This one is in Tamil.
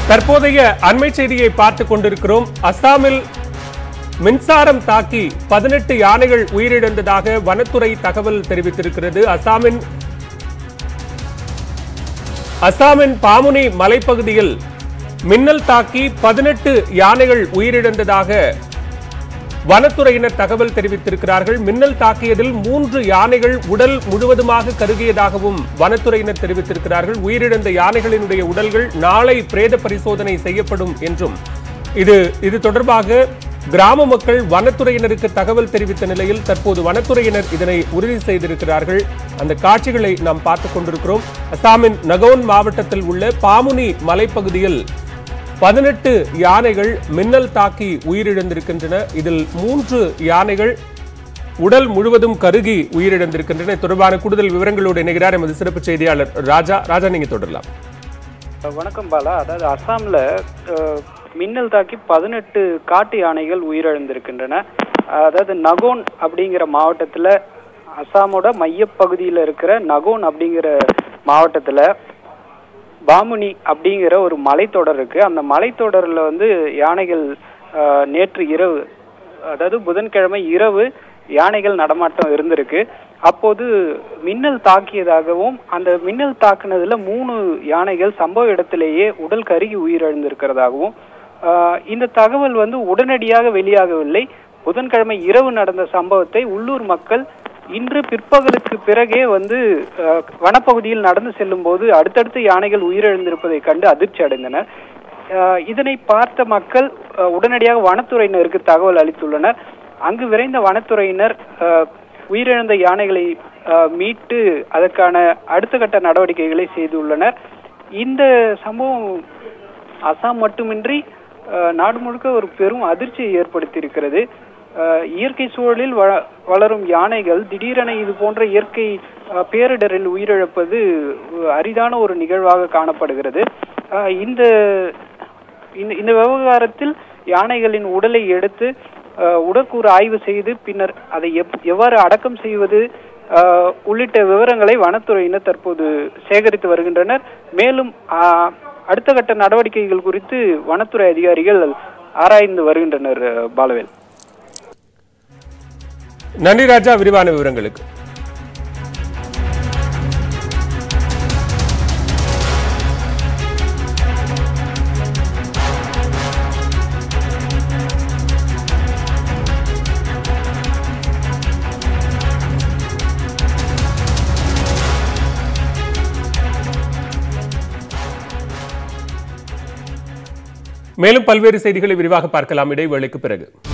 தற்போதைய அண்மை செய்தியை பார்த்துக் கொண்டிருக்கிறோம் அஸ்ஸாமில் மின்சாரம் தாக்கி பதினெட்டு யானைகள் உயிரிழந்ததாக வனத்துறை தகவல் தெரிவித்திருக்கிறது அஸ்ஸாமின் அஸ்ஸாமின் பாமுனி மலைப்பகுதியில் மின்னல் தாக்கி பதினெட்டு யானைகள் உயிரிழந்ததாக வனத்துறையினர் தகவல் தெரிவித்திருக்கிறார்கள் மின்னல் தாக்கியதில் மூன்று யானைகள் உடல் முழுவதுமாக கருகியதாகவும் வனத்துறையினர் தெரிவித்திருக்கிறார்கள் உயிரிழந்த யானைகளினுடைய உடல்கள் நாளை பிரேத பரிசோதனை செய்யப்படும் என்றும் இது இது தொடர்பாக கிராம மக்கள் வனத்துறையினருக்கு தகவல் தெரிவித்த நிலையில் தற்போது வனத்துறையினர் இதனை உறுதி செய்திருக்கிறார்கள் அந்த காட்சிகளை நாம் பார்த்துக் கொண்டிருக்கிறோம் அசாமின் நகோன் மாவட்டத்தில் உள்ள பாமுனி மலைப்பகுதியில் பதினெட்டு யானைகள் மின்னல் தாக்கி உயிரிழந்திருக்கின்றன இதில் மூன்று யானைகள் உடல் முழுவதும் கருகி உயிரிழந்திருக்கின்றன இது தொடர்பான கூடுதல் விவரங்களோடு இணைகிறார் எமது சிறப்பு செய்தியாளர் ராஜா ராஜா நீங்க தொடரலாம் வணக்கம் பாலா அதாவது அஸ்ஸாம்ல அஹ், மின்னல் தாக்கி பதினெட்டு காட்டு யானைகள் உயிரிழந்திருக்கின்றன அதாவது நகோன் அப்படிங்கிற மாவட்டத்துல அஸ்ஸாமோட மையப்பகுதியில் இருக்கிற நகோன் அப்படிங்கிற மாவட்டத்துல பாமுனி அப்படிங்கிற ஒரு மலைத்தொடர் இருக்கு அந்த மலைத்தொடர்ல வந்து யானைகள் அஹ், நேற்று இரவு அதாவது புதன்கிழமை இரவு யானைகள் நடமாட்டம் இருந்திருக்கு அப்போது மின்னல் தாக்கியதாகவும் அந்த மின்னல் தாக்குனதுல மூணு யானைகள் சம்பவ இடத்திலேயே உடல் கருகி உயிரிழந்திருக்கிறதாகவும் ஆஹ் இந்த தகவல் வந்து உடனடியாக வெளியாகவில்லை புதன்கிழமை இரவு நடந்த சம்பவத்தை உள்ளூர் மக்கள் இன்று பிற்பகலுக்கு பிறகே வந்து ஆஹ் வனப்பகுதியில் நடந்து செல்லும் போது அடுத்தடுத்து யானைகள் உயிரிழந்திருப்பதை கண்டு அதிர்ச்சி அடைந்தனர் ஆஹ் இதனை பார்த்த மக்கள் ஆஹ் உடனடியாக வனத்துறையினருக்கு தகவல் அளித்துள்ளனர் அங்கு விரைந்த வனத்துறையினர் ஆஹ் உயிரிழந்த யானைகளை ஆஹ் மீட்டு அதற்கான அடுத்த கட்ட நடவடிக்கைகளை செய்துள்ளனர் இந்த சம்பவம் அசாம் மட்டுமின்றி ஆஹ் நாடு முழுக்க ஒரு பெரும் அதிர்ச்சியை ஏற்படுத்தியிருக்கிறது ஆஹ் இயற்கை சூழலில் வ வளரும் யானைகள் திடீரென இது போன்ற இயற்கை ஆஹ் பேரிடரில் உயிரிழப்பது ஒரு அரிதான ஒரு நிகழ்வாக காணப்படுகிறது ஆஹ் இந்த இந்த இந்த விவகாரத்தில் யானைகளின் உடலை எடுத்து ஆஹ் உடற்கூறு ஆய்வு செய்து பின்னர் அதை எப் எவ்வாறு அடக்கம் செய்வது ஆஹ் உள்ளிட்ட விவரங்களை வனத்துறையினர் தற்போது சேகரித்து வருகின்றனர் மேலும் ஆஹ் அடுத்த கட்ட நடவடிக்கைகள் குறித்து வனத்துறை அதிகாரிகள் ஆராய்ந்து வருகின்றனர் ஆஹ் பாலவேல் நன்றி ராஜா விரிவான விவரங்களுக்கு மேலும் பல்வேறு செய்திகளை விரிவாக பார்க்கலாம் இடைவேளைக்கு பிறகு